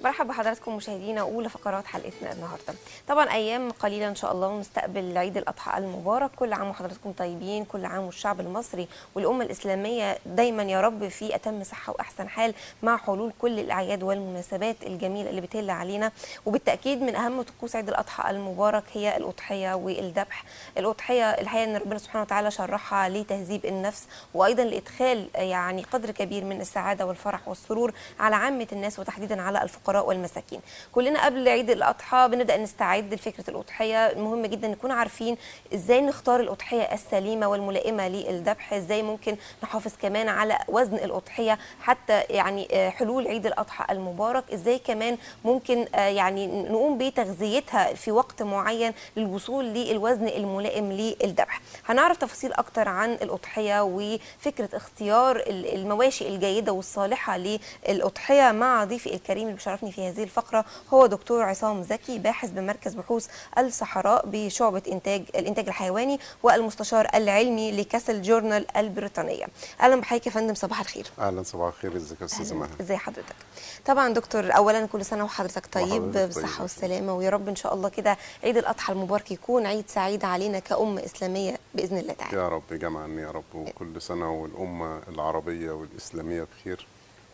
مرحبا بحضراتكم مشاهدينا اولى فقرات حلقتنا النهارده طبعا ايام قليله ان شاء الله ونستقبل عيد الاضحى المبارك كل عام وحضراتكم طيبين كل عام والشعب المصري والامه الاسلاميه دايما يا رب في اتم صحه واحسن حال مع حلول كل الاعياد والمناسبات الجميله اللي بتهل علينا وبالتاكيد من اهم طقوس عيد الاضحى المبارك هي الاضحيه والذبح الاضحيه الحقيقه ان ربنا سبحانه وتعالى شرحها لتهذيب النفس وايضا لادخال يعني قدر كبير من السعاده والفرح والسرور على عامه الناس وتحديدا على الفقراء والمساكين كلنا قبل عيد الاضحى بنبدا نستعد لفكره الاضحيه مهم جدا نكون عارفين ازاي نختار الاضحيه السليمه والملائمه للذبح ازاي ممكن نحافظ كمان على وزن الاضحيه حتى يعني حلول عيد الاضحى المبارك ازاي كمان ممكن يعني نقوم بتغذيتها في وقت معين للوصول للوزن الملائم للذبح هنعرف تفاصيل اكتر عن الاضحيه وفكره اختيار المواشي الجيده والصالحه للاضحيه مع ضيفي الكريم اللي بيشرفني في هذه الفقره هو دكتور عصام زكي باحث بمركز بحوث الصحراء بشعبه انتاج الانتاج الحيواني والمستشار العلمي لكاسل جورنال البريطانيه اهلا بحضرتك يا فندم صباح الخير اهلا صباح الخير ازيك يا استاذه مها ازي حضرتك طبعا دكتور اولا كل سنه وحضرتك طيب وحضرتك بالصحه طيب. والسلامه ويا رب ان شاء الله كده عيد الاضحى المبارك يكون عيد سعيد علينا كامه اسلاميه باذن الله تعالى يا رب جمعا يا رب وكل سنه والامه العربيه والاسلاميه بخير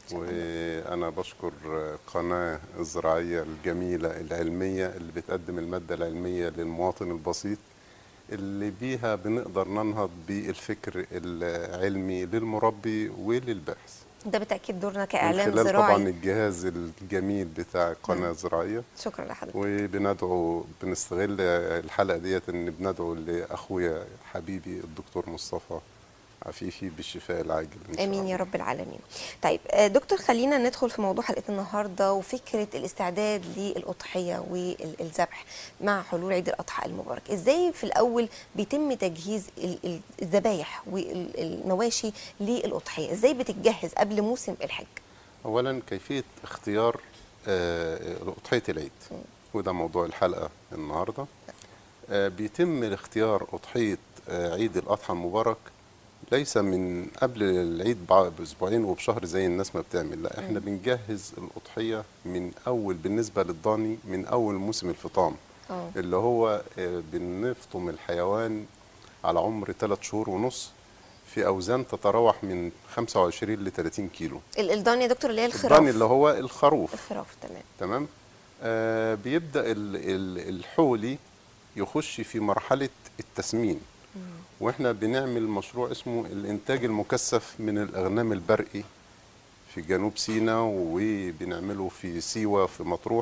وانا بشكر قناه الزراعيه الجميله العلميه اللي بتقدم الماده العلميه للمواطن البسيط اللي بيها بنقدر ننهض بالفكر العلمي للمربي وللباحث ده بالتاكيد دورنا من كاعلام خلال زراعي طبعا الجهاز الجميل بتاع القناه الزراعيه شكرا لحضرتك وبندعو بنستغل الحلقه ديت ان بندعو لاخويا حبيبي الدكتور مصطفى عفيفي بالشفاء العاجل ان شاء امين الله. يا رب العالمين طيب آه، دكتور خلينا ندخل في موضوع حلقتنا النهارده وفكره الاستعداد للاضحيه والذبح مع حلول عيد الاضحى المبارك ازاي في الاول بيتم تجهيز ال- ال- الذبايح والمواشي للاضحيه ازاي بتتجهز قبل موسم الحج اولا كيفيه اختيار آه، اضحيه العيد وده موضوع الحلقه النهارده آه، بيتم الاختيار اضحيه آه، عيد الاضحى المبارك ليس من قبل العيد بع- باسبوعين وبشهر زي الناس ما بتعمل لا احنا بنجهز الاضحيه من اول بالنسبه للضاني من اول موسم الفطام اه اللي هو آه، بنفطم الحيوان على عمر 3 شهور ونص في اوزان تتراوح من 25 ل 30 كيلو ال- الضان يا دكتور اللي هي الخراف الضاني اللي هو الخروف الخراف تمام تمام آه بيبدا ال- ال- الحولي يخش في مرحله التسمين واحنا بنعمل مشروع اسمه الانتاج المكثف من الاغنام البرقي في جنوب سيناء وبنعمله في سيوه في مطروح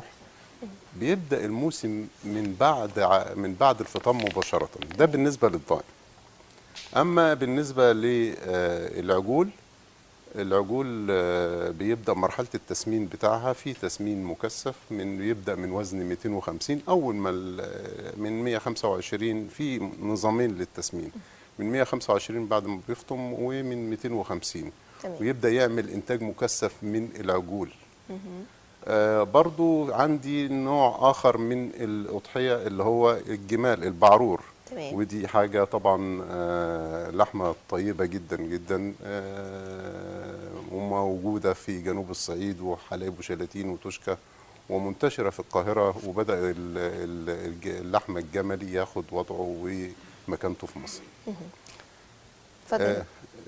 بيبدا الموسم من بعد ع- من بعد الفطام مباشره ده بالنسبه للضاني اما بالنسبه للعجول العجول آه، بيبدا مرحله التسمين بتاعها في تسمين مكثف من يبدا من وزن 250 اول ما ال- من 125 في نظامين للتسمين من 125 بعد ما بيفطم ومن 250 تمام. ويبدا يعمل انتاج مكثف من العجول آه برضو عندي نوع اخر من الاضحيه اللي هو الجمال البعرور تمام. ودي حاجه طبعا آه لحمه طيبه جدا جدا آه وموجوده في جنوب الصعيد وحلايب وشلاتين وتشكى ومنتشره في القاهره وبدا ال- ال- الج- اللحم الجملي ياخد وضعه ومكانته في مصر اتفضل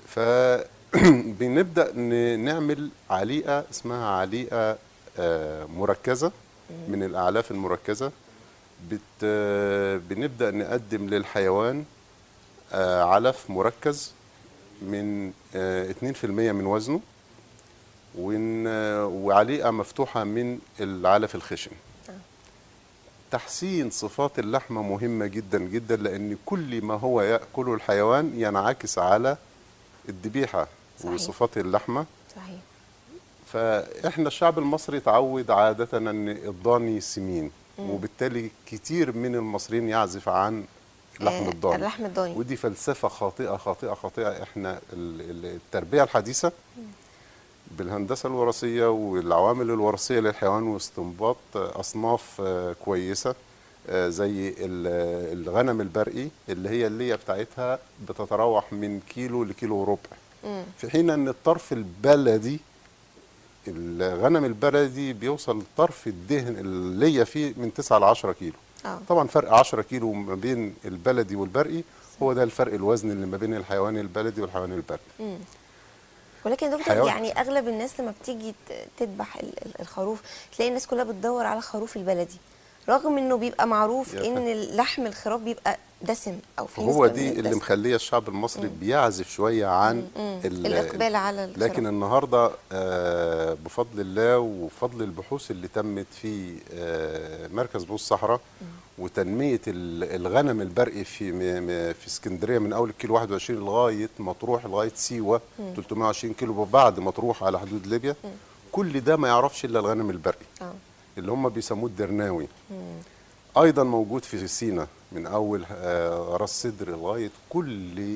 فبنبدا نعمل عليقه اسمها عليقه آه، مركزه من الاعلاف المركزه بت آه، بنبدا نقدم للحيوان آه، علف مركز من آه، 2% من وزنه ون- آه، وعليقه مفتوحه من العلف الخشن تحسين صفات اللحمه مهمه جدا جدا لان كل ما هو ياكله الحيوان ينعكس على الذبيحه صحيح. وصفات اللحمه صحيح فاحنا الشعب المصري تعود عاده ان الضاني سمين وبالتالي كتير من المصريين يعزف عن لحم آه، الضاني اللحم الضاني. ودي فلسفه خاطئه خاطئه خاطئه احنا ال- ال- التربيه الحديثه بالهندسه الوراثيه والعوامل الوراثيه للحيوان واستنباط اصناف آه، كويسه آه، زي ال- الغنم البرقي اللي هي الليه بتاعتها بتتراوح من كيلو لكيلو وربع مم. في حين ان الطرف البلدي الغنم البلدي بيوصل طرف الدهن اللي فيه من 9 ل 10 كيلو اه طبعا فرق 10 كيلو ما بين البلدي والبرقي هو ده الفرق الوزن اللي ما بين الحيوان البلدي والحيوان البرقي ولكن يا دكتور حيوان. يعني اغلب الناس لما بتيجي ت- تذبح ال- ال- الخروف تلاقي الناس كلها بتدور على الخروف البلدي رغم انه بيبقى معروف يا ان لحم الخراف بيبقى دسم او في فهو نسبة من دي اللي الدسم. مخليه الشعب المصري بيعزف شويه عن ال- الاقبال على الخراف. لكن النهارده آه، بفضل الله وفضل البحوث اللي تمت في آه، مركز بوس الصحراء وتنميه ال- الغنم البرقي في م- م- في اسكندريه من اول الكيلو 21 لغايه مطروح لغايه سيوه 320 كيلو بعد مطروح على حدود ليبيا كل ده ما يعرفش الا الغنم البرقي اه اللي هم بيسموه الدرناوي ايضا موجود في سينا من اول آه، راس سدر لغايه كل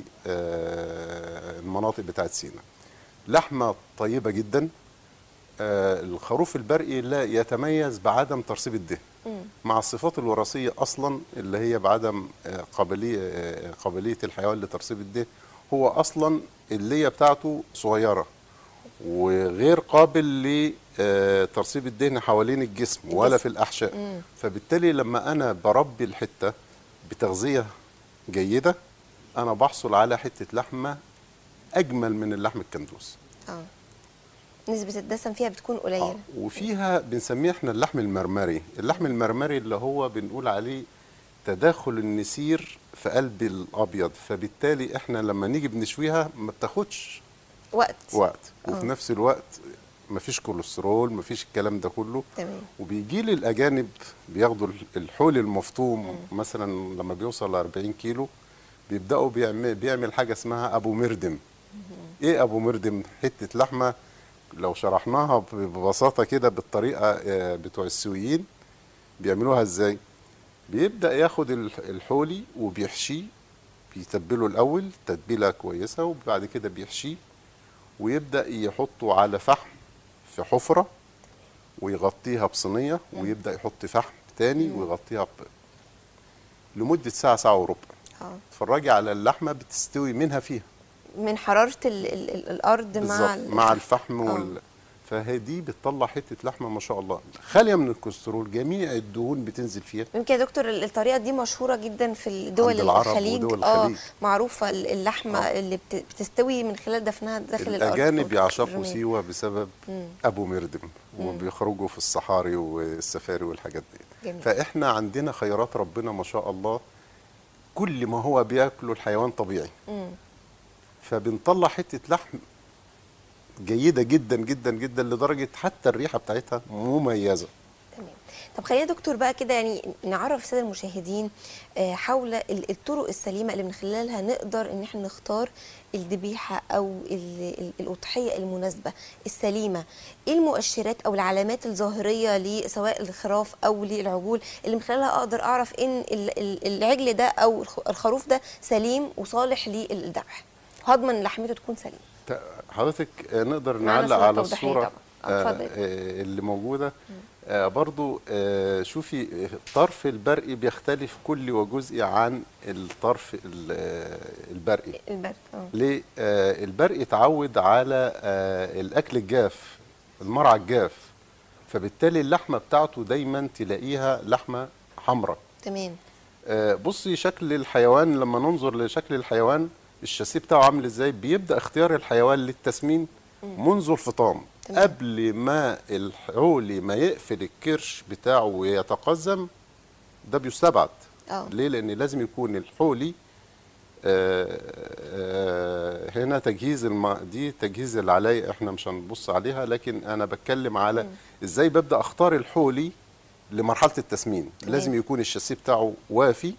آه، المناطق بتاعت سينا لحمه طيبه جدا آه، الخروف البرقي لا يتميز بعدم ترسيب الدهن مع الصفات الوراثيه اصلا اللي هي بعدم آه، قابليه آه، قابليه الحيوان لترسيب الدهن هو اصلا الليه بتاعته صغيره وغير قابل لترسيب الدهن حوالين الجسم ولا الجسم. في الاحشاء فبالتالي لما انا بربي الحته بتغذيه جيده انا بحصل على حته لحمه اجمل من اللحم الكندوس اه نسبة الدسم فيها بتكون قليلة آه، وفيها بنسميه احنا اللحم المرمري اللحم المرمري اللي هو بنقول عليه تداخل النسير في قلب الابيض فبالتالي احنا لما نيجي بنشويها ما بتاخدش وقت وقت وفي آه. نفس الوقت مفيش كوليسترول مفيش الكلام ده كله تمام وبيجي لي الاجانب بياخدوا الحول المفطوم مثلا لما بيوصل ل 40 كيلو بيبداوا بيعمل بيعمل حاجه اسمها ابو مردم ايه ابو مردم حته لحمه لو شرحناها ببساطه كده بالطريقه آه، بتوع السويين بيعملوها ازاي بيبدا ياخد الح- الحولي وبيحشيه بيتبله الاول تتبيله كويسه وبعد كده بيحشيه ويبدا يحطه على فحم في حفره ويغطيها بصينيه ويبدا يحط فحم تاني ويغطيها ب... لمده ساعه ساعه وربع اه اتفرجي على اللحمه بتستوي منها فيها من حرارة ال ال ال الأرض مع بالظبط ال- مع الفحم آه. وال... فهي دي بتطلع حته لحمه ما شاء الله خاليه من الكوليسترول جميع الدهون بتنزل فيها يمكن يا دكتور ال- الطريقة دي مشهورة جدا في الدول عند العرب الخليج ودول اه الخليج. معروفة ال- اللحمة آه. اللي بت- بتستوي من خلال دفنها داخل الأرض الاجانب أو يعشقوا الرمال. سيوه بسبب ابو مردم وبيخرجوا في الصحاري والسفاري والحاجات دي جميل. فاحنا عندنا خيرات ربنا ما شاء الله كل ما هو بياكله الحيوان طبيعي مم. فبنطلع حته لحم جيده جدا جدا جدا لدرجه حتى الريحه بتاعتها مميزه تمام طب خلينا يا دكتور بقى كده يعني نعرف الساده المشاهدين آه، حول ال- الطرق السليمه اللي من خلالها نقدر ان احنا نختار الذبيحه او ال- ال- الاضحيه المناسبه السليمه ايه المؤشرات او العلامات الظاهريه لسواء الخراف او للعجول اللي من خلالها اقدر اعرف ان ال- ال- العجل ده او الخ- الخروف ده سليم وصالح للذبح هضمن إن لحمته تكون سليمه ت- حضرتك آه، نقدر معانا نعلق صورة على توضيحية الصوره طبعاً. آه، آه، اتفضل. آه، اللي موجوده آه، برضو آه، شوفي الطرف البرقي بيختلف كل وجزء عن الطرف ال- آه، البرقي البرد اه ليه آه، البرقي اتعود على آه، الاكل الجاف المرعى الجاف فبالتالي اللحمه بتاعته دايما تلاقيها لحمه حمراء تمام آه، بصي شكل الحيوان لما ننظر لشكل الحيوان الشاسيه بتاعه عامل ازاي بيبدا اختيار الحيوان للتسمين منذ الفطام تمام. قبل ما الحولي ما يقفل الكرش بتاعه ويتقزم ده بيستبعد اه ليه لان لازم يكون الحولي آه، آه، هنا تجهيز الم... دي تجهيز العلاية احنا مش هنبص عليها لكن انا بتكلم على ازاي ببدا اختار الحولي لمرحله التسمين تمام. لازم يكون الشاسيه بتاعه وافي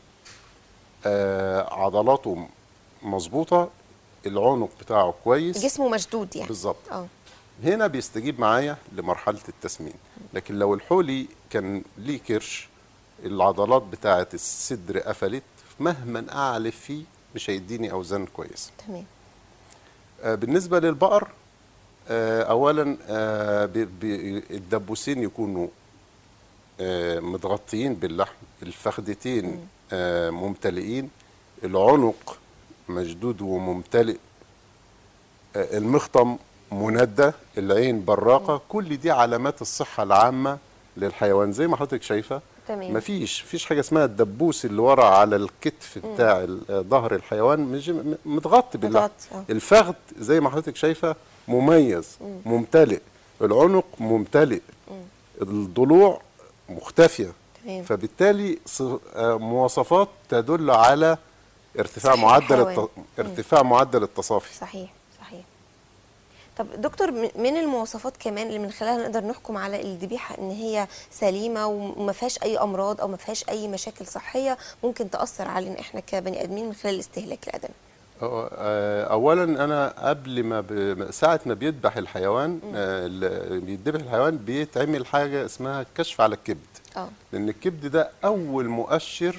آه عضلاته مظبوطه العنق بتاعه كويس جسمه مشدود يعني بالظبط اه هنا بيستجيب معايا لمرحله التسمين لكن لو الحولي كان ليه كرش العضلات بتاعه الصدر قفلت مهما اعلف فيه مش هيديني اوزان كويسه تمام آه، بالنسبه للبقر آه، اولا آه، بي- بي- الدبوسين يكونوا آه، متغطيين باللحم الفخدتين آه، ممتلئين العنق مشدود وممتلئ آه، المخطم مندى العين براقه كل دي علامات الصحه العامه للحيوان زي ما حضرتك شايفه تمام. مفيش فيش حاجه اسمها الدبوس اللي ورا على الكتف بتاع ال- ظهر الحيوان مش م- متغطي بالله متغطي، آه. الفخذ زي ما حضرتك شايفه مميز ممتلئ العنق ممتلئ الضلوع مختفيه تمام. فبالتالي ص- آه، مواصفات تدل على ارتفاع صحة معدل الحيوان. الت... ارتفاع معدل التصافي صحيح صحيح طب دكتور م- من المواصفات كمان اللي من خلالها نقدر نحكم على الذبيحه ان هي سليمه وما فيهاش اي امراض او ما فيهاش اي مشاكل صحيه ممكن تاثر علينا احنا كبني ادمين من خلال الاستهلاك الادمي أو- آه، اولا انا قبل ما ب... ساعه ما بيذبح الحيوان آه، ال- بيذبح الحيوان بيتعمل حاجه اسمها كشف على الكبد اه لان الكبد ده اول مؤشر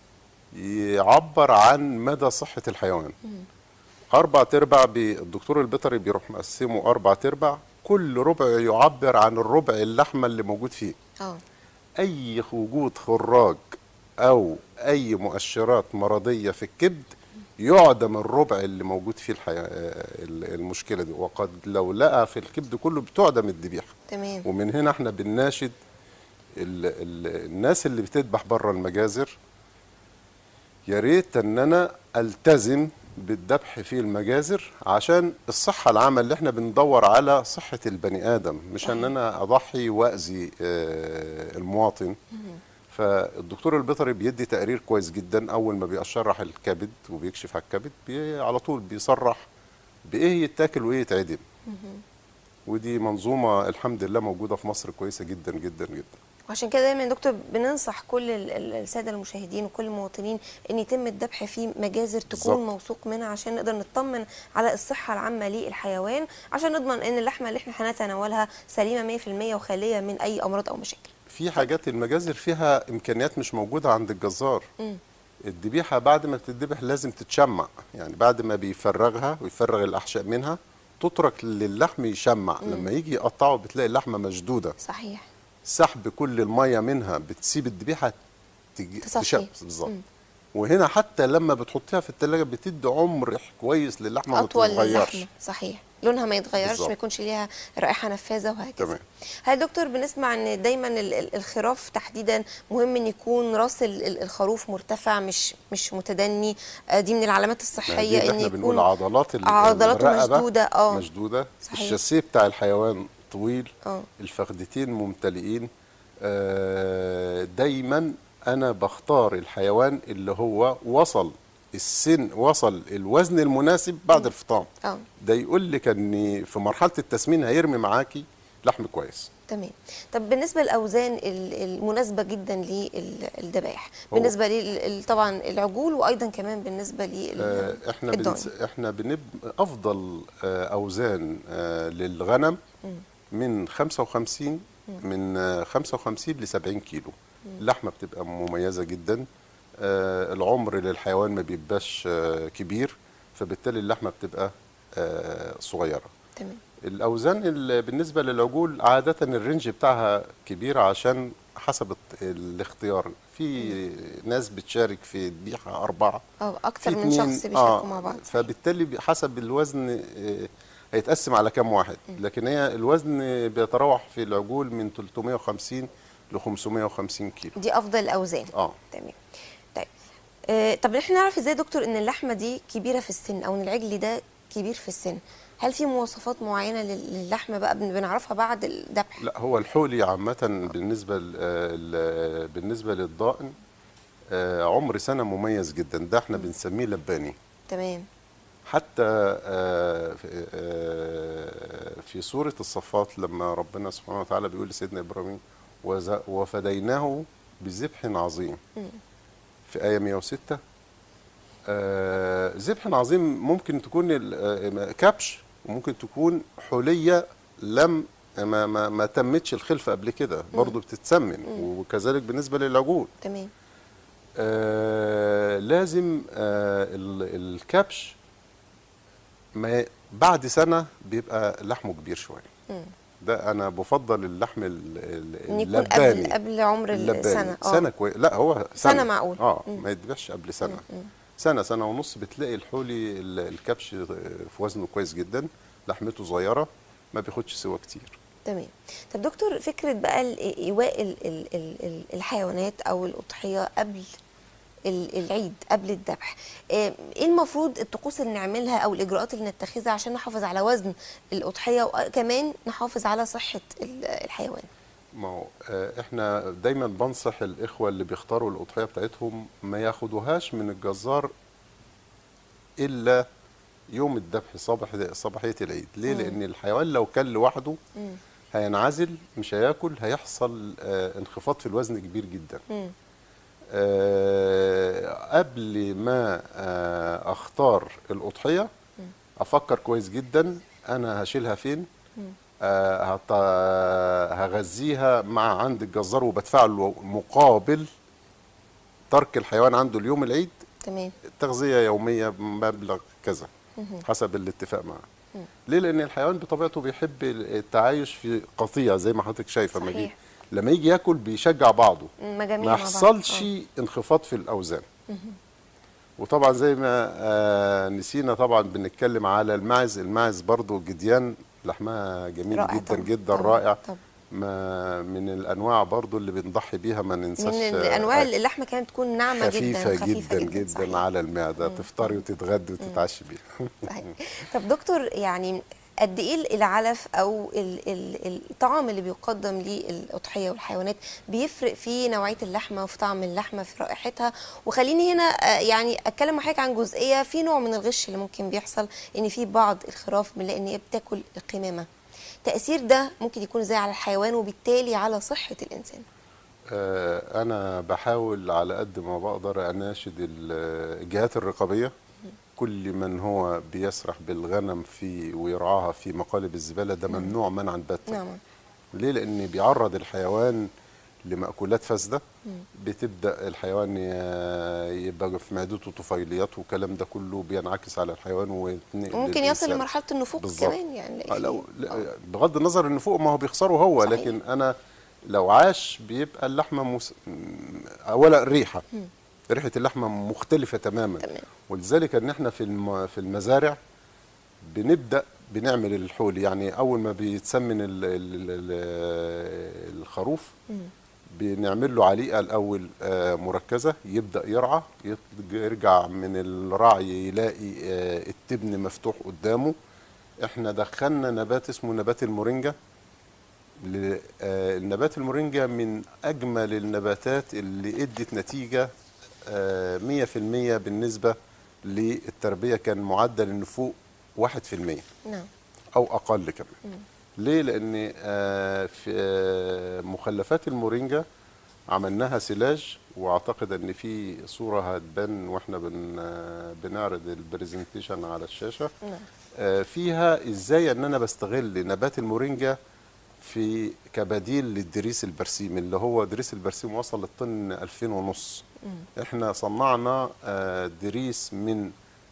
يعبر عن مدى صحه الحيوان اربع تربع بي- الدكتور البيطري بيروح مقسمه اربع تربع كل ربع يعبر عن الربع اللحمه اللي موجود فيه اه اي وجود خراج او اي مؤشرات مرضيه في الكبد يعدم الربع اللي موجود فيه الحياة المشكله دي وقد لو لقى في الكبد كله بتعدم الذبيحه تمام ومن هنا احنا بنناشد ال ال الناس اللي بتذبح بره المجازر يا ريت ان انا التزم بالذبح في المجازر عشان الصحه العامه اللي احنا بندور على صحه البني ادم مش ان انا اضحي واذي آه، المواطن فالدكتور البيطري بيدي تقرير كويس جدا اول ما بيشرح الكبد وبيكشف على الكبد بي على طول بيصرح بايه يتاكل وايه يتعدم ودي منظومه الحمد لله موجوده في مصر كويسه جدا جدا جدا وعشان كده دايما يا دكتور بننصح كل ال- ال- الساده المشاهدين وكل المواطنين ان يتم الذبح في مجازر تكون بالظبط. موثوق منها عشان نقدر نطمن على الصحه العامه للحيوان عشان نضمن ان اللحمه اللي احنا هنتناولها سليمه 100% وخاليه من اي امراض او مشاكل في حاجات المجازر فيها امكانيات مش موجوده عند الجزار مم. الذبيحه بعد ما بتتذبح لازم تتشمع يعني بعد ما بيفرغها ويفرغ الاحشاء منها تترك للحم يشمع لما يجي يقطعه بتلاقي اللحمه مشدوده صحيح سحب كل الميه منها بتسيب الذبيحه تج- تصفي. تشم بالظبط مم. وهنا حتى لما بتحطيها في التلاجة بتدي عمر كويس للحمه ما اطول تتغيرش للحمه صحيح لونها ما يتغيرش بالظبط. ما يكونش ليها رائحه نفاذه وهكذا تمام. هل دكتور بنسمع ان دايما ال- ال- الخراف تحديدا مهم ان يكون راس ال- ال- الخروف مرتفع مش مش متدني آه، دي من العلامات ما الصحيه دي اللي ان احنا يكون بنقول عضلات ال- عضلاته الرقبة مشدودة، اه. مشدوده صحيح. الشاسيه بتاع الحيوان طويل اه. الفخدتين ممتلئين آه، دايما انا بختار الحيوان اللي هو وصل السن وصل الوزن المناسب بعد الفطام اه ده يقول لك ان في مرحله التسمين هيرمي معاكي لحم كويس تمام طب بالنسبه للاوزان ال- المناسبه جدا للذبائح هو- بالنسبه لي طبعا العجول وايضا كمان بالنسبه لل آه، احنا الضاني. بنس... احنا بنب افضل آه، اوزان آه، للغنم من 55 من آه، 55 ل 70 كيلو اللحمه بتبقى مميزه جدا آه، العمر للحيوان ما بيبقاش آه، كبير فبالتالي اللحمه بتبقى آه، صغيره تمام الاوزان ال- بالنسبه للعجول عاده الرينج بتاعها كبير عشان حسب الت- الاختيار في ناس بتشارك في ذبيحه اربعه اه اكتر في من اتنين- شخص بيشاركوا مع بعض فبالتالي بي- حسب الوزن آه، هيتقسم على كام واحد لكن هي الوزن بيتراوح في العجول من 350 ل 550 كيلو دي افضل الاوزان اه تمام طيب آه طب احنا نعرف ازاي يا دكتور ان اللحمه دي كبيره في السن او ان العجل ده كبير في السن هل في مواصفات معينه لل- للحمه بقى بن- بنعرفها بعد الذبح لا هو الحولي عامة بالنسبة ل- ل- بالنسبة للضائن آه، عمر سنة مميز جدا ده احنا بنسميه لباني تمام حتى آه، في- آه، في سورة الصفات لما ربنا سبحانه وتعالى بيقول لسيدنا إبراهيم "وز- وفديناه بذبح عظيم في آية 106 آه، ذبح عظيم ممكن تكون ال- آه، كبش وممكن تكون حلية لم ما, ما, ما تمتش الخلفة قبل كده برضو بتتسمن وكذلك بالنسبة للعجول تمام آه لازم آه ال- الكبش ما بعد سنة بيبقى لحمه كبير شوية مم. ده أنا بفضل اللحم ال- ال- ان يكون قبل اللباني قبل عمر اللباني السنه اه سنة كويس لا هو سنة, سنة معقول. اه مم. ما يتذبحش قبل سنة سنة سنة ونص بتلاقي الحولي ال- الكبش في وزنه كويس جدا لحمته صغيرة ما بياخدش سوا كتير تمام طب دكتور فكره بقى ال- ايواء ال- ال- ال- ال- الحيوانات او الاضحيه قبل ال- العيد قبل الذبح آه، ايه المفروض الطقوس اللي نعملها او الاجراءات اللي نتخذها عشان نحافظ على وزن الاضحيه وكمان نحافظ على صحه ال- الحيوان ما هو آه، احنا دايما بنصح الاخوه اللي بيختاروا الاضحيه بتاعتهم ما ياخدوهاش من الجزار الا يوم الذبح صباح صباحيه العيد ليه مم. لان الحيوان لو كل لوحده مم. هينعزل مش هياكل هيحصل آه، انخفاض في الوزن كبير جدا مم. آه، قبل ما آه، اختار الاضحيه افكر كويس جدا انا هشيلها فين آه، هط- هغذيها مع عند الجزار وبدفع له مقابل ترك الحيوان عنده اليوم العيد تمام تغذيه يوميه بمبلغ كذا حسب الاتفاق معاه ليه لان الحيوان بطبيعته بيحب التعايش في قطيع زي ما حضرتك شايفه لما يجي صحيح. لما يجي ياكل بيشجع بعضه مجاميع ما مع بعض. يحصلش آه. انخفاض في الاوزان وطبعا زي ما آه نسينا طبعا بنتكلم على الماعز الماعز برضو جديان لحمها جميل رائع جدا طبعاً. جدا طبعاً. رائع طبعاً. ما من الانواع برضو اللي بنضحي بيها ما ننساش من آه، انواع اللحمه كانت تكون ناعمه خفيفة جدا جدا جدا, صحيح. على المعدة تفطري وتتغدي وتتعشي بيها صحيح. طب دكتور يعني قد ايه العلف او ال- ال- الطعام اللي بيقدم للاضحيه والحيوانات بيفرق في نوعيه اللحمه وفي طعم اللحمه في رائحتها وخليني هنا آه، يعني اتكلم مع حضرتك عن جزئيه في نوع من الغش اللي ممكن بيحصل ان في بعض الخراف بنلاقي ان هي بتاكل القمامه تاثير ده ممكن يكون ازاي على الحيوان وبالتالي على صحه الانسان آه، أنا بحاول على قد ما بقدر أناشد ال- الجهات الرقابية كل من هو بيسرح بالغنم في ويرعاها في مقالب الزبالة ده ممنوع منعا باتا نعم ليه؟ لأن بيعرض الحيوان لمأكولات فاسدة بتبدأ الحيوان ي- يبقى في معدته طفيليات والكلام ده كله بينعكس على الحيوان ويتنقل وممكن يصل للإنسان. لمرحله النفوق بالظبط. كمان يعني آه، لو في- آه. لا- بغض النظر ان فوق ما هو بيخسره هو صحيح. لكن انا لو عاش بيبقى اللحمه مس... م- اولا الريحه ريحه اللحمه مختلفه تماما تمام. ولذلك ان احنا في الم... في المزارع بنبدا بنعمل الحول يعني اول ما بيتسمن ال... ال... ال... الخروف بنعمل له عليقه الاول آه، مركزه يبدا يرعى يط- يرجع من الرعي يلاقي آه، التبن مفتوح قدامه احنا دخلنا نبات اسمه نبات المورينجا ل- آه، النبات المورينجا من اجمل النباتات اللي ادت نتيجه آه، 100% بالنسبه للتربيه كان معدل النفوق 1% نعم او اقل كمان ليه لان آه، في آه، مخلفات المورينجا عملناها سلاج واعتقد ان في صوره هتبان واحنا بن آه، بنعرض البرزنتيشن على الشاشه نعم آه، فيها ازاي ان انا بستغل نبات المورينجا في كبديل للدريس البرسيم اللي هو دريس البرسيم وصل للطن 2000 ونص احنا صنعنا آه، دريس من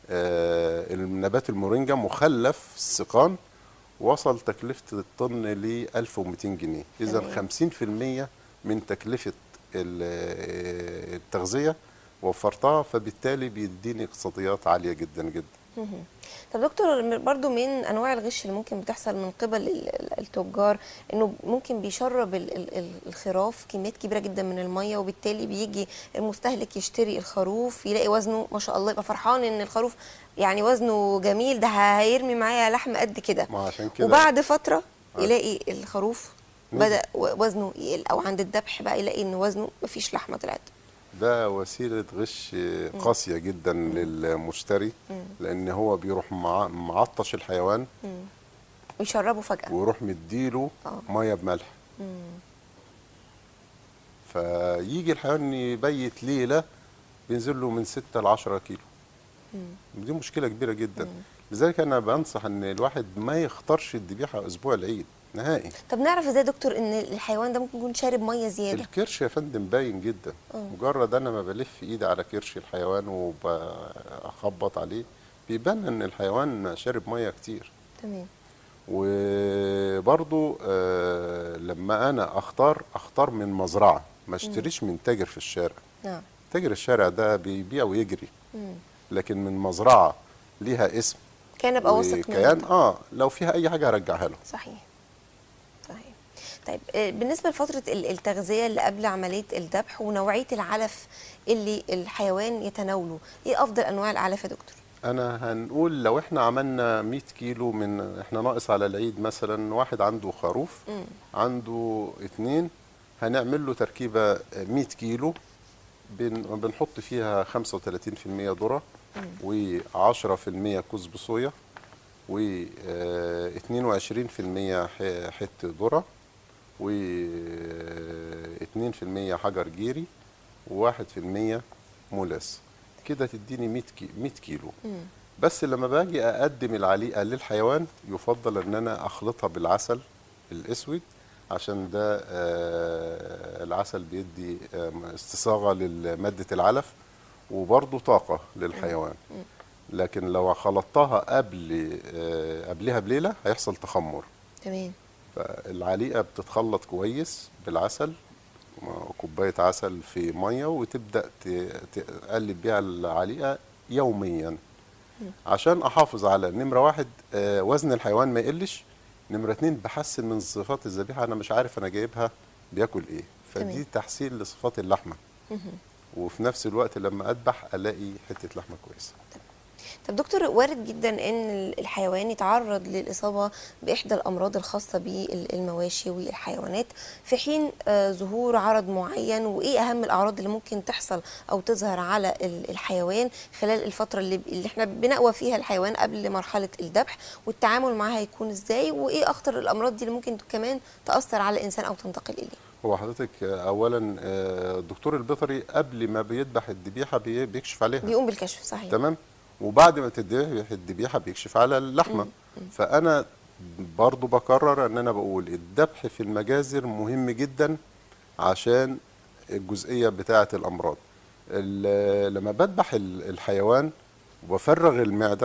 آه، النبات المورينجا مخلف السقان وصل تكلفة الطن ل 1200 جنيه إذا تمام. 50% من تكلفة ال- آه، التغذية وفرتها فبالتالي بيديني اقتصاديات عالية جدا جدا مهم. طب دكتور برضو من انواع الغش اللي ممكن بتحصل من قبل ال- ال- التجار انه ممكن بيشرب ال- ال- ال- الخراف كميات كبيره جدا من الميه وبالتالي بيجي المستهلك يشتري الخروف يلاقي وزنه ما شاء الله يبقى فرحان ان الخروف يعني وزنه جميل ده هيرمي معايا لحم قد كده ما عشان كده وبعد فتره آه. يلاقي الخروف نزل. بدا و- وزنه يقل او عند الذبح بقى يلاقي ان وزنه مفيش لحمه طلعت ده وسيلة غش قاسية جدا للمشتري لأن هو بيروح مع- معطش الحيوان ويشربه فجاه ويروح مديله آه. مية بملح فيجي الحيوان يبيت ليلة بينزل له من 6 ل 10 كيلو دي مشكلة كبيرة جدا لذلك أنا بنصح إن الواحد ما يختارش الذبيحة أسبوع العيد نهائي طب نعرف ازاي يا دكتور ان الحيوان ده ممكن يكون شارب ميه زياده الكرش يا فندم باين جدا آه. مجرد انا ما بلف ايدي على كرش الحيوان وبخبط عليه بيبان ان الحيوان شارب ميه كتير تمام وبرضو آه لما انا اختار اختار من مزرعه ما اشتريش من تاجر في الشارع نعم تاجر الشارع ده بيبيع ويجري مم. لكن من مزرعه ليها اسم كان ابقى واثق وكيان منه اه لو فيها اي حاجه هرجعها له صحيح صحيح طيب آه، بالنسبه لفتره ال- التغذيه اللي قبل عمليه الذبح ونوعيه العلف اللي الحيوان يتناوله ايه افضل انواع العلف يا دكتور انا هنقول لو احنا عملنا 100 كيلو من احنا ناقص على العيد مثلا واحد عنده خروف مم. عنده اتنين هنعمل له تركيبه 100 كيلو بن بنحط فيها 35% ذره و10% كزب صويا و 22% ح- حته ذره و 2% حجر جيري و1% مولاس كده تديني 100 كي 100 كيلو مم. بس لما باجي اقدم العليقه للحيوان يفضل ان انا اخلطها بالعسل الاسود عشان ده آه، العسل بيدي آه، استصاغه لماده العلف وبرضه طاقه للحيوان لكن لو خلطتها قبل آه، قبلها بليله هيحصل تخمر تمام فالعليقه بتتخلط كويس بالعسل كوبايه عسل في ميه وتبدا ت- تقلب بيها العليقه يوميا عشان احافظ على نمره واحد آه، وزن الحيوان ما يقلش نمره اتنين بحسن من صفات الذبيحه انا مش عارف انا جايبها بياكل ايه فدي تمام. تحسين لصفات اللحمه وفي نفس الوقت لما اذبح الاقي حته لحمه كويسه طب دكتور وارد جدا ان الحيوان يتعرض للاصابه باحدى الامراض الخاصه بالمواشي والحيوانات في حين آه، ظهور عرض معين وايه اهم الاعراض اللي ممكن تحصل او تظهر على ال- الحيوان خلال الفتره اللي, اللي احنا بنقوى فيها الحيوان قبل مرحله الذبح والتعامل معاها هيكون ازاي وايه اخطر الامراض دي اللي ممكن كمان تاثر على الانسان او تنتقل اليه هو حضرتك آه، اولا آه، الدكتور البيطري قبل ما بيذبح الذبيحه بي- بيكشف عليها بيقوم بالكشف صحيح تمام وبعد ما تذبح الذبيحه بيكشف على اللحمه فانا برضو بكرر ان انا بقول الذبح في المجازر مهم جدا عشان الجزئيه بتاعه الامراض ال- لما بذبح ال- الحيوان وبفرغ المعده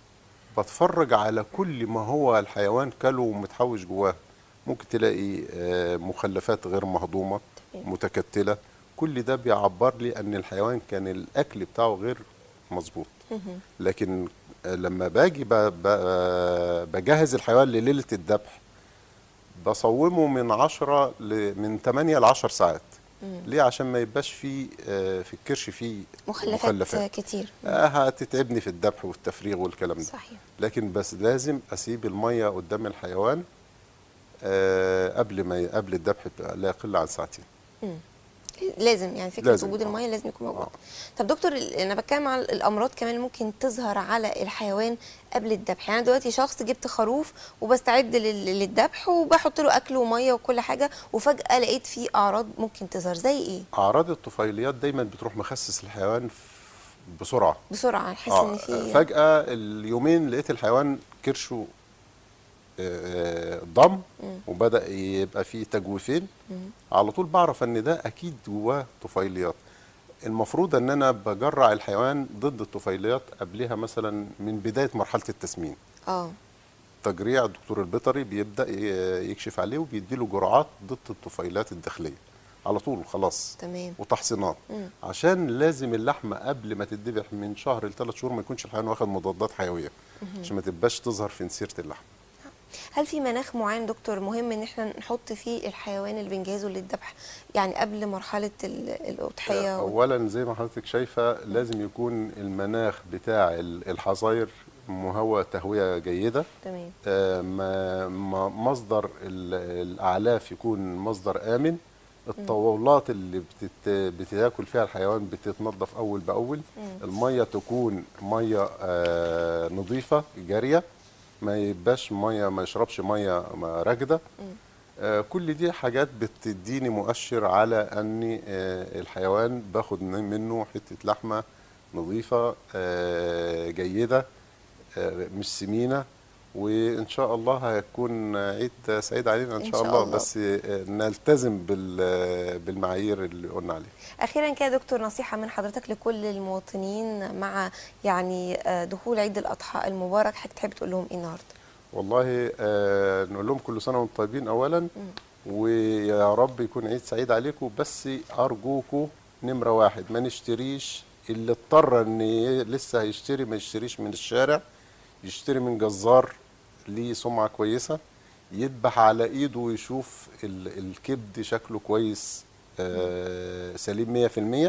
بتفرج على كل ما هو الحيوان كله ومتحوش جواه ممكن تلاقي آه، مخلفات غير مهضومه تمام. متكتله كل ده بيعبر لي ان الحيوان كان الاكل بتاعه غير مظبوط مهم. لكن آه، لما باجي ب- ب- بجهز الحيوان لليله الذبح بصومه من 10 ل من 8 ل 10 ساعات ليه عشان ما يبقاش فيه آه، في الكرش فيه مخلفات, مخلفات. كتير آه، هتتعبني في الذبح والتفريغ والكلام ده صحيح لكن بس لازم اسيب الميه قدام الحيوان آه، قبل ما قبل الذبح بقى لا يقل عن ساعتين مم. لازم يعني فكره لازم، وجود آه. الميه لازم يكون موجود آه. طب دكتور ال- انا بتكلم عن الامراض كمان اللي ممكن تظهر على الحيوان قبل الذبح يعني أنا دلوقتي شخص جبت خروف وبستعد لل- للذبح وبحط له اكل وميه وكل حاجه وفجاه لقيت فيه اعراض ممكن تظهر زي ايه اعراض الطفيليات دايما بتروح مخسس الحيوان ف- بسرعه بسرعه نحس آه، ان في فجاه اليومين لقيت الحيوان كرشه آه، ضم وبدا يبقى فيه تجويفين على طول بعرف ان ده اكيد جواه طفيليات المفروض ان انا بجرع الحيوان ضد الطفيليات قبلها مثلا من بدايه مرحله التسمين اه تجريع الدكتور البيطري بيبدا ي- يكشف عليه وبيديله جرعات ضد الطفيلات الداخليه على طول خلاص تمام وتحصينات مم. عشان لازم اللحمه قبل ما تتذبح من شهر لثلاث شهور ما يكونش الحيوان واخد مضادات حيويه عشان ما تبقاش تظهر في نسيره اللحم هل في مناخ معين دكتور مهم ان احنا نحط فيه الحيوان اللي بنجهزه للذبح يعني قبل مرحله ال- الاضحيه و- اولا زي ما حضرتك شايفه لازم يكون المناخ بتاع ال- الحظاير مهوى تهويه جيده تمام آه، ما- ما- مصدر ال- الاعلاف يكون مصدر امن الطاولات اللي بتت... بتاكل فيها الحيوان بتتنظف اول باول الميه تكون ميه آه، نظيفه جاريه ما يبقاش ميه ما يشربش ميه ما راكده آه، كل دي حاجات بتديني مؤشر على ان آه، الحيوان باخد منه حته لحمه نظيفه آه، جيده آه، مش سمينه وان شاء الله هيكون عيد سعيد علينا ان, إن شاء, شاء الله, الله. بس آه، نلتزم بال- بالمعايير اللي قلنا عليها اخيرا كده يا دكتور نصيحه من حضرتك لكل المواطنين مع يعني آه، دخول عيد الاضحى المبارك حضرتك تحب تقول لهم ايه النهارده والله آه نقول لهم كل سنه وانتم طيبين اولا ويا رب يكون عيد سعيد عليكم بس ارجوكم نمره واحد ما نشتريش اللي اضطر ان ي- لسه هيشتري ما يشتريش من الشارع يشتري من جزار ليه سمعه كويسه يذبح على ايده ويشوف ال- الكبد شكله كويس آه، سليم 100%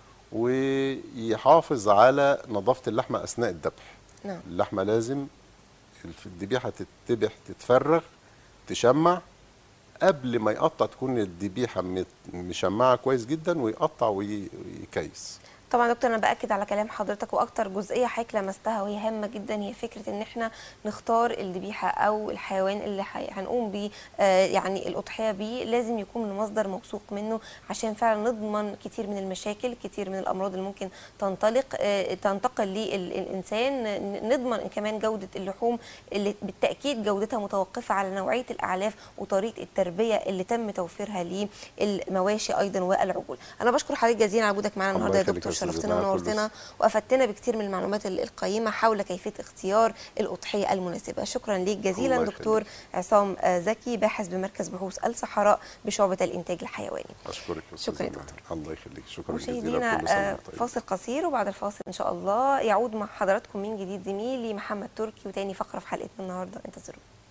ويحافظ على نظافه اللحمه اثناء الذبح نعم اللحمه لازم الف- الذبيحه تتذبح تتفرغ تشمع قبل ما يقطع تكون الذبيحه مت- مشمعه كويس جدا ويقطع وي- ويكيس طبعا يا دكتور انا باكد على كلام حضرتك واكتر جزئيه حضرتك لمستها وهي هامه جدا هي فكره ان احنا نختار الذبيحه او الحيوان اللي حي... هنقوم بيه آه يعني الاضحيه بيه لازم يكون من مصدر موثوق منه عشان فعلا نضمن كتير من المشاكل كتير من الامراض اللي ممكن تنطلق آه تنتقل للانسان ن- نضمن كمان جوده اللحوم اللي بالتاكيد جودتها متوقفه على نوعيه الاعلاف وطريقه التربيه اللي تم توفيرها للمواشي ايضا والعجول انا بشكر حضرتك جزيلا على وجودك معانا الله النهارده يا يخليك دكتور يا أستاذة شرفتنا معاك ونورتنا وافدتنا بكتير من المعلومات ال- القيمه حول كيفيه اختيار الاضحيه المناسبه شكرا ليك جزيلا الله دكتور عصام آه، زكي باحث بمركز بحوث الصحراء بشعبه الانتاج الحيواني اشكرك يا شكرا استاذه يا ماهر. دكتور. الله يخليك شكرا جزيلا مشاهدينا كل سنه آه، وأنتم طيبين. فاصل قصير وبعد الفاصل ان شاء الله يعود مع حضراتكم من جديد زميلي محمد تركي وتاني فقره في حلقتنا النهارده انتظرونا